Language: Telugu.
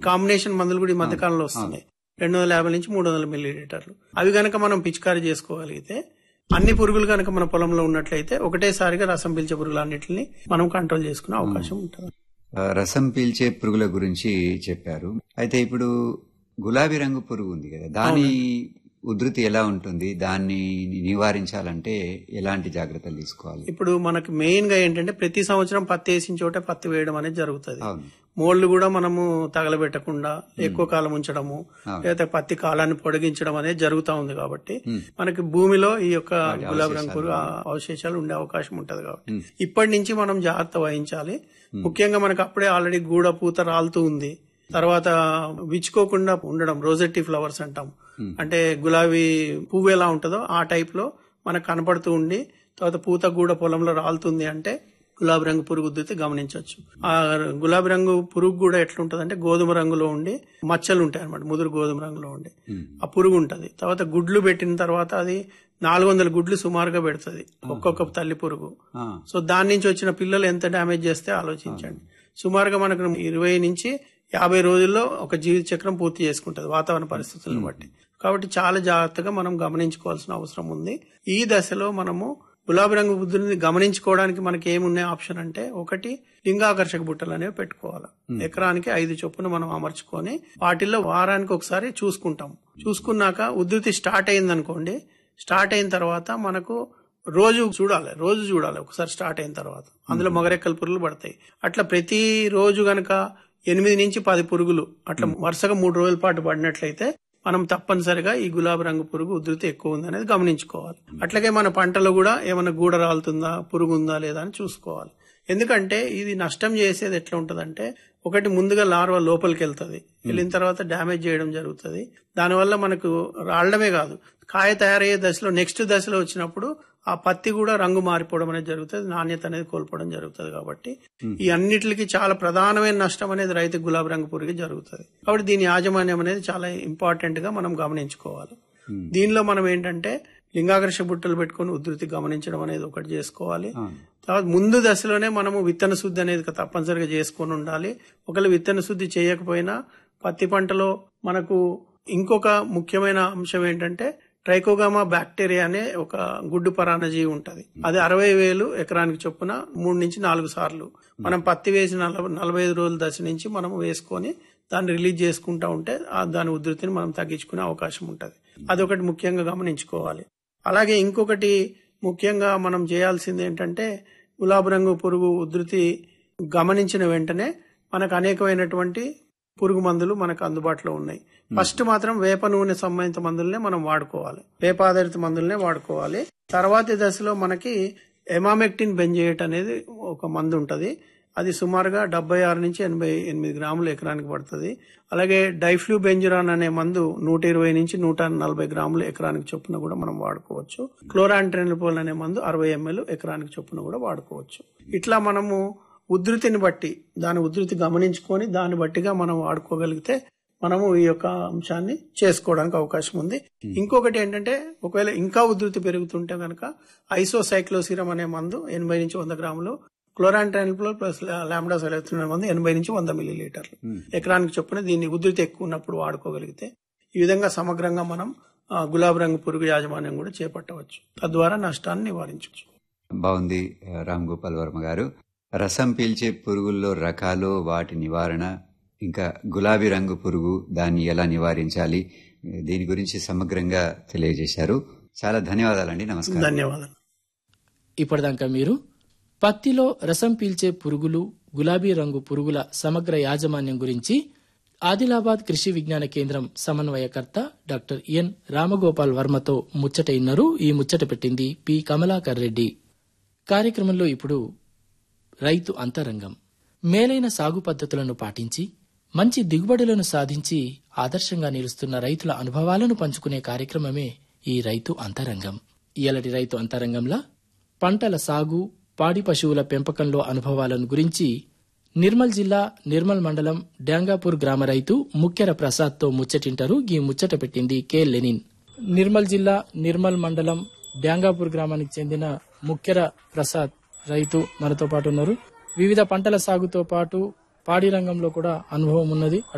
కాంబినేషన్ మందులు కూడా ఈ మధ్య కాలంలో వస్తున్నాయి రెండు వందల యాభై నుంచి మూడు వందల మిల్లీ లీటర్లు అవి గనక మనం పిచికారీ చేసుకోగలిగితే అన్ని పురుగులు కనుక మన పొలంలో ఉన్నట్లయితే ఒకటేసారిగా రసం పీల్చే పురుగులన్నిటిని మనం కంట్రోల్ చేసుకునే అవకాశం ఉంటుంది ఆ, రసం పీల్చే పురుగుల గురించి చెప్పారు అయితే ఇప్పుడు గులాబీ రంగు పురుగు ఉంది కదా దాని ఉధృతి ఎలా ఉంటుంది దాన్ని నివారించాలంటే ఎలాంటి జాగ్రత్తలు తీసుకోవాలి ఇప్పుడు మనకు మెయిన్ గా ఏంటంటే ప్రతి సంవత్సరం పత్తి వేసిన చోట పత్తి వేయడం అనేది జరుగుతుంది అవును మోళ్లు కూడా మనము తగలబెట్టకుండా ఎక్కువ కాలం ఉంచడము లేదా పత్తి కాలాన్ని పొడిగించడం అనేది జరుగుతా ఉంది కాబట్టి మనకి భూమిలో ఈ యొక్క గులాబీ రంగు పురుగు ఆ అవశేషాలు ఉండే అవకాశం ఉంటది కాబట్టి ఇప్పటి నుంచి మనం జాగ్రత్త వహించాలి ముఖ్యంగా మనకు అప్పుడే ఆల్రెడీ గూడ పూత రాలుతూ ఉంది తర్వాత విచ్చుకోకుండా ఉండడం రోజెట్టి ఫ్లవర్స్ అంటాం అంటే గులాబీ పువ్వు ఎలా ఉంటుందో ఆ టైప్ లో మనకు కనపడుతూ ఉండి తర్వాత పూత గూడ పొలంలో రాలుతుంది అంటే గులాబీ రంగు పురుగు ఉద్ధృతి గమనించవచ్చు ఆ గులాబీ రంగు పురుగు కూడా ఎట్లుంటది అంటే గోధుమ రంగులో ఉండి మచ్చలు ఉంటాయి అనమాట ముదురు గోధుమ రంగులో ఉండి ఆ పురుగు ఉంటది తర్వాత గుడ్లు పెట్టిన తర్వాత అది నాలుగు వందల గుడ్లు సుమారుగా పెడుతుంది ఒక్కొక్క తల్లి పురుగు ఆ, సో దాని నుంచి వచ్చిన పిల్లలు ఎంత డ్యామేజ్ చేస్తే ఆలోచించండి సుమారుగా మనకు ఇరవై నుంచి యాభై రోజుల్లో ఒక జీవిత చక్రం పూర్తి చేసుకుంటది వాతావరణ పరిస్థితులను బట్టి కాబట్టి చాలా జాగ్రత్తగా మనం గమనించుకోవాల్సిన అవసరం ఉంది ఈ దశలో మనము గులాబీ రంగు బుద్ధుని గమనించుకోవడానికి మనకి ఏమున్నాయి ఆప్షన్ అంటే ఒకటి లింగాకర్షక బుట్టలు అనేవి పెట్టుకోవాలి ఎకరానికి ఐదు చొప్పున మనం అమర్చుకొని వాటిల్లో వారానికి ఒకసారి చూసుకుంటాం చూసుకున్నాక ఉధృతి స్టార్ట్ అయింది అనుకోండి స్టార్ట్ అయిన తర్వాత మనకు రోజు చూడాలి రోజు చూడాలి ఒకసారి స్టార్ట్ అయిన తర్వాత అందులో మగరెక్కల పురుగులు పడతాయి అట్లా ప్రతి రోజు గనక ఎనిమిది నుంచి పది పురుగులు అట్లా వరుసగా మూడు రోజుల పాటు పడినట్లయితే మనం తప్పనిసరిగా ఈ గులాబీ రంగు పురుగు ఉధృతి ఎక్కువ ఉంది అనేది గమనించుకోవాలి అట్లాగే మన పంటలో కూడా ఏమైనా గూడ రాలుతుందా పురుగు ఉందా లేదా అని చూసుకోవాలి ఎందుకంటే ఇది నష్టం చేసేది ఎట్లా ఉంటదంటే ఒకటి ముందుగా లార్వా లోపలికి వెళ్తుంది వెళ్ళిన తర్వాత డ్యామేజ్ చేయడం జరుగుతుంది దానివల్ల మనకు రావడమే కాదు కాయ తయారయ్యే దశలో నెక్స్ట్ దశలో వచ్చినప్పుడు ఆ పత్తి కూడా రంగు మారిపోవడం అనేది జరుగుతుంది నాణ్యత అనేది కోల్పోవడం జరుగుతుంది కాబట్టి ఈ అన్నిటికి చాలా ప్రధానమైన నష్టం అనేది రైతు గులాబీ రంగు పురుగు జరుగుతుంది కాబట్టి దీని యాజమాన్యం అనేది చాలా ఇంపార్టెంట్ గా మనం గమనించుకోవాలి దీనిలో మనం ఏంటంటే లింగాకర్ష బుట్టలు పెట్టుకొని ఉధృతి గమనించడం అనేది ఒకటి చేసుకోవాలి తర్వాత ముందు దశలోనే మనము విత్తన శుద్ధి అనేది తప్పనిసరిగా చేసుకొని ఉండాలి ఒకవేళ విత్తన శుద్ధి చేయకపోయినా పత్తి పంటలో మనకు ఇంకొక ముఖ్యమైన అంశం ఏంటంటే ట్రైకోగామా బ్యాక్టీరియా అనే ఒక గుడ్డు పరాన్నజీవి ఉంటది అది అరవై వేలు ఎకరానికి చొప్పున మూడు నుంచి నాలుగు సార్లు మనం పత్తి వేసిన నలభై నలభై ఐదు రోజుల దశ నుంచి మనం వేసుకొని దాన్ని రిలీజ్ చేసుకుంటా ఉంటే ఆ దాని ఉధృతిని మనం తగ్గించుకునే అవకాశం ఉంటది అదొకటి ముఖ్యంగా గమనించుకోవాలి అలాగే ఇంకొకటి ముఖ్యంగా మనం చేయాల్సింది ఏంటంటే గులాబీ రంగు పురుగు ఉధృతి గమనించిన వెంటనే మనకు అనేకమైనటువంటి పురుగు మందులు మనకు అందుబాటులో ఉన్నాయి ఫస్ట్ మాత్రం వేప నూనె సంబంధిత మందులనే మనం వాడుకోవాలి వేప ఆధారిత మందులనే వాడుకోవాలి తర్వాతి దశలో మనకి ఎమామెక్టిన్ బెంజేట్ అనేది ఒక మందు ఉంటది అది సుమారుగా డెబ్బై ఆరు నుంచి ఎనభై ఎనిమిది గ్రాములు ఎకరానికి పడుతుంది అలాగే డైఫ్లూ బెంజురాన్ అనే మందు నూట ఇరవై నుంచి నూట నలభై గ్రాములు ఎకరానికి చొప్పున కూడా మనం వాడుకోవచ్చు క్లోరాంట్రెనిపోల్ అనే మందు అరవై ఎంఎల్ ఎకరానికి చొప్పున కూడా వాడుకోవచ్చు ఇట్లా మనము ఉధృతిని బట్టి దాని ఉధృతి గమనించుకొని దాన్ని బట్టిగా మనం వాడుకోగలిగితే మనము ఈ యొక్క అంశాన్ని చేసుకోవడానికి అవకాశం ఉంది ఇంకొకటి ఏంటంటే ఒకవేళ ఇంకా ఉధృతి పెరుగుతుంటే కనుక ఐసోసైక్లోసిరం అనే మందు ఎనభై నుంచి వంద గ్రాములు క్లోరాంట్రానిప్లో ప్లస్ లాంబ్డా సెలెక్షన్ మందు ఎనభై నుంచి వంద మిల్లీ లీటర్లు ఎకరానికి చొప్పున దీన్ని ఉధృతి ఎక్కువ ఉన్నప్పుడు వాడుకోగలిగితే ఈ విధంగా సమగ్రంగా మనం ఆ, గులాబీ రంగు పురుగు యాజమాన్యం కూడా చేపట్టవచ్చు తద్వారా నష్టాన్ని నివారించవచ్చు బాగుంది రామ్ గోపాల్ వర్మ గారు రసం పీల్చే పురుగుల్లో రకాలు వాటి నివారణ ఇంకా గులాబీ రంగు పురుగు దాన్ని ఎలా నివారించాలి దీని గురించి సమగ్రంగా తెలియజేశారు చాలా ధన్యవాదాలండి నమస్కారం ధన్యవాదాలు ఇప్పటిదాకా మీరు పత్తిలో రసం పీల్చే పురుగులు గులాబీ రంగు పురుగుల సమగ్ర యాజమాన్యం గురించి ఆదిలాబాద్ కృషి విజ్ఞాన కేంద్రం సమన్వయకర్త డాక్టర్ ఎన్ రామగోపాల్ వర్మతో ముచ్చట ఇన్నారు ఈ ముచ్చట పెట్టింది పి కమలాకర్ రెడ్డి కార్యక్రమంలో ఇప్పుడు రైతు అంతరంగం మేలైన సాగు పద్ధతులను పాటించి మంచి దిగుబడులను సాధించి ఆదర్శంగా నిలుస్తున్న రైతుల అనుభవాలను పంచుకునే కార్యక్రమమే ఈ రైతు అంతరంగం ఇయలటి రైతు అంతరంగంలా పంటల సాగు పాడి పశువుల పెంపకంలో అనుభవాలను గురించి నిర్మల్ జిల్లా నిర్మల్ మండలం డ్యాంగాపూర్ గ్రామ రైతు ముఖ్యర ప్రసాద్తో ముచ్చటింటారు ఈ ముచ్చట పెట్టింది కె లెనిన్ నిర్మల్ జిల్లా నిర్మల్ మండలం డ్యాంగాపూర్ గ్రామానికి చెందిన ముఖ్యర ప్రసాద్ రైతు మనతో పాటు ఉన్నారు వివిధ పంటల సాగుతో పాటు పాడి రంగంలో కూడా అనుభవం ఉన్నది